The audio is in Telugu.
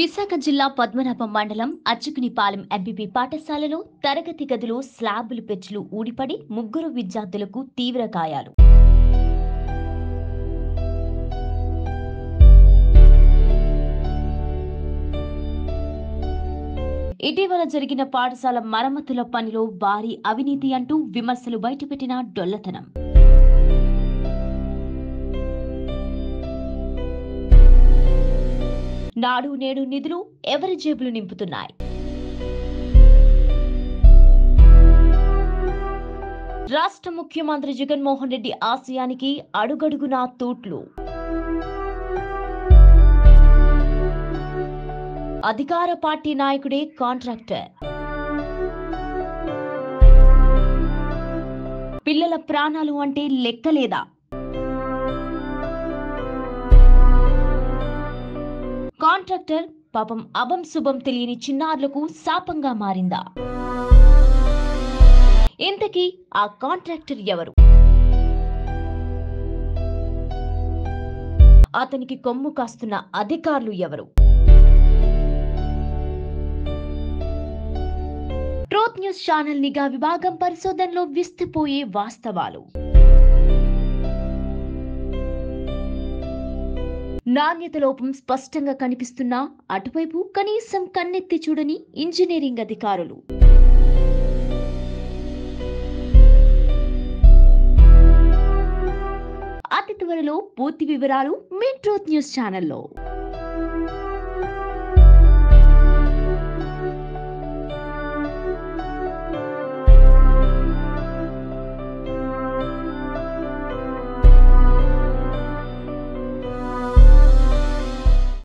విశాఖ జిల్లా పద్మనాభం మండలం అచ్చుకునిపాలెం ఎంపీపీ పాఠశాలలో తరగతి గదిలో స్లాబులు పెచ్చులు ఊడిపడి ముగ్గురు విద్యార్థులకు తీవ్ర గాయాలు ఇటీవల జరిగిన పాఠశాల మరమ్మతుల పనిలో భారీ అవినీతి అంటూ విమర్శలు బయటపెట్టిన డొల్లతనం నాడు నేడు నిధులు ఎవరి జేబులు నింపుతున్నాయి రాష్ట్ర ముఖ్యమంత్రి జగన్మోహన్ రెడ్డి ఆశయానికి అడుగడుగునా తూట్లు అధికార పార్టీ నాయకుడే కాంట్రాక్టర్ పిల్లల ప్రాణాలు అంటే లెక్కలేదా కాంట్రాక్టర్ పాపం అభం శుభం తెలియని చిన్నారులకు శాపంగా మారిందా ఇంతకీ ఆ కాంట్రాక్టర్ ఎవరు అతనికి కొమ్ము కాస్తున్న అధికారులు ఎవరు ట్రోత్ న్యూస్ ఛానల్ నిఘా విభాగం పరిశోధనలో విస్తుపోయే వాస్తవాలు నాణ్యత లోపం స్పష్టంగా కనిపిస్తున్నా అటువైపు కనీసం కన్నెత్తి చూడని ఇంజనీరింగ్ అధికారులు అతి త్వరలో పూర్తి వివరాలు మీ ట్రూత్ న్యూస్ ఛానల్లో